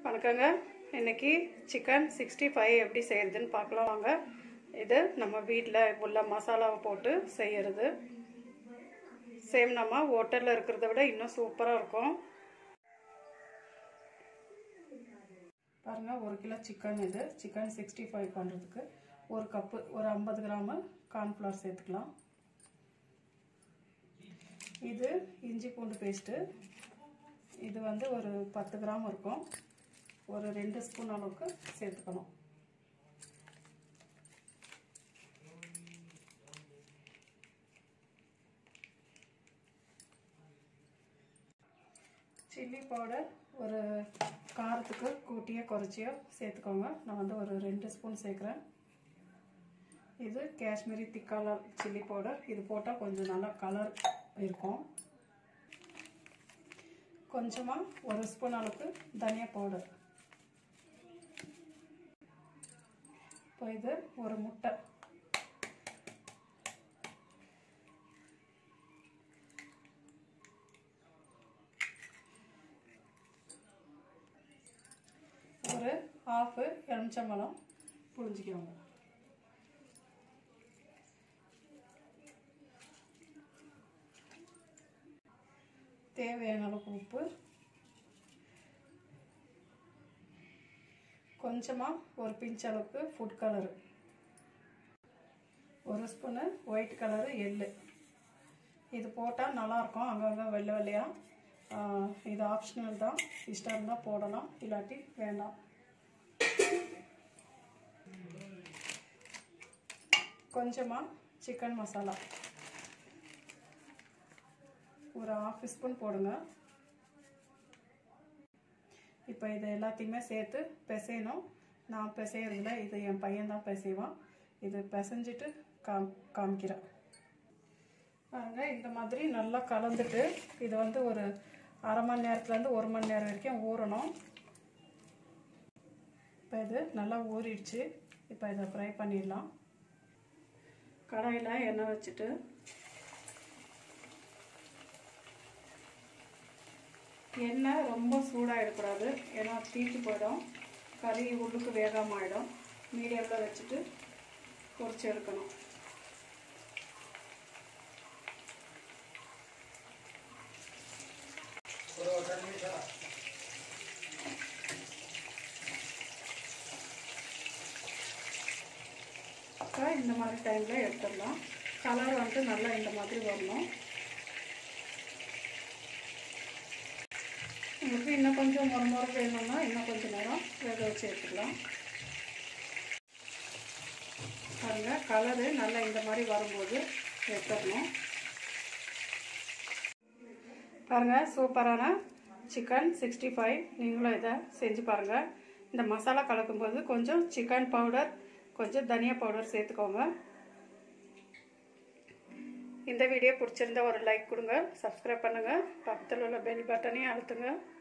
வணக்கங்க இன்னைக்கு chicken sixty five எப்படி செய்யறதுன்னு பார்க்கலாம் வாங்க இது நம்ம வீட்டில் உள்ள மசாலாவை போட்டு செய்யறது சேம் நம்ம ஹோட்டலில் இருக்கிறத விட இன்னும் சூப்பராக இருக்கும் பாருங்கள் ஒரு கிலோ சிக்கன் இது சிக்கன் சிக்ஸ்டி ஃபைவ் பண்ணுறதுக்கு ஒரு கப்பு ஒரு ஐம்பது கிராமு கார்ன்ஃப்ளவர் சேர்த்துக்கலாம் இது இஞ்சி பூண்டு பேஸ்ட்டு இது வந்து ஒரு பத்து கிராம் இருக்கும் ஒரு ரெண்டு ஸ்பூன் அளவுக்கு சேர்த்துக்கணும் சில்லி பவுடர் ஒரு காரத்துக்கு கூட்டியோ குறைச்சியோ சேர்த்துக்கோங்க நான் வந்து ஒரு ரெண்டு ஸ்பூன் சேர்க்குறேன் இது காஷ்மீரி திக்கால சில்லி பவுடர் இது போட்டால் கொஞ்சம் நல்லா கலர் இருக்கும் கொஞ்சமாக ஒரு ஸ்பூன் அளவுக்கு தனியா பவுடர் இப்போ இது ஒரு முட்டை ஒரு ஹாஃபு எலுமிச்சம்பழம் புழிஞ்சிக்கோங்க தேவையான அளவுக்கு உப்பு கொஞ்சமாக ஒரு பிஞ்ச் அளவுக்கு ஃபுட் கலரு ஒரு ஸ்பூனு ஒயிட் கலரு எள்ளு இது போட்டால் நல்லாயிருக்கும் அங்கங்கே வெள்ளை வெள்ளையாக இது ஆப்ஷனல் தான் இஷ்டம் இருந்தால் போடலாம் இல்லாட்டி வேண்டாம் கொஞ்சமாக சிக்கன் மசாலா ஒரு ஆஃப் ஸ்பூன் போடுங்க இப்போ இதை எல்லாத்தையுமே சேர்த்து பிசையணும் நான் பிசையறதில்ல இது என் பையன் தான் பிசைவான் இது பிசைஞ்சிட்டு காம் காமிக்கிறேன் பாருங்க இந்த மாதிரி நல்லா கலந்துட்டு இது வந்து ஒரு அரை மணி நேரத்துலேருந்து ஒரு மணி நேரம் வரைக்கும் ஊறணும் இப்போ இது நல்லா ஊறிடுச்சு இப்போ இதை ஃப்ரை பண்ணிடலாம் கடாயில் எண்ணெய் வச்சுட்டு எண்ணெய் ரொம்ப சூடாகிடக்கூடாது ஏன்னா தீட்டு போயிடும் கறி உள்ளுக்கு வேகாமல் ஆகிடும் மீடியமில் வச்சுட்டு பொரிச்சு எடுக்கணும் இந்த மாதிரி டைமில் எடுத்துடலாம் கலர் வந்து நல்லா இந்த மாதிரி வரணும் உங்களுக்கு இன்னும் கொஞ்சம் ஒரு முறை வேணும்னா இன்னும் கொஞ்சம் நேரம் வேக வச்சு எடுத்துக்கலாம் பாருங்கள் கலரு நல்லா இந்த மாதிரி வரும்போது எடுத்துடணும் பாருங்கள் சூப்பரான சிக்கன் சிக்ஸ்டி ஃபைவ் நீங்களும் இதை செஞ்சு பாருங்கள் இந்த மசாலா கலக்கும்போது கொஞ்சம் சிக்கன் பவுடர் கொஞ்சம் தனியா பவுடர் சேர்த்துக்கோங்க இந்த வீடியோ பிடிச்சிருந்தா ஒரு லைக் கொடுங்க சப்ஸ்கிரைப் பண்ணுங்கள் பக்கத்தில் உள்ள பெல் பட்டனையும் அழுத்துங்க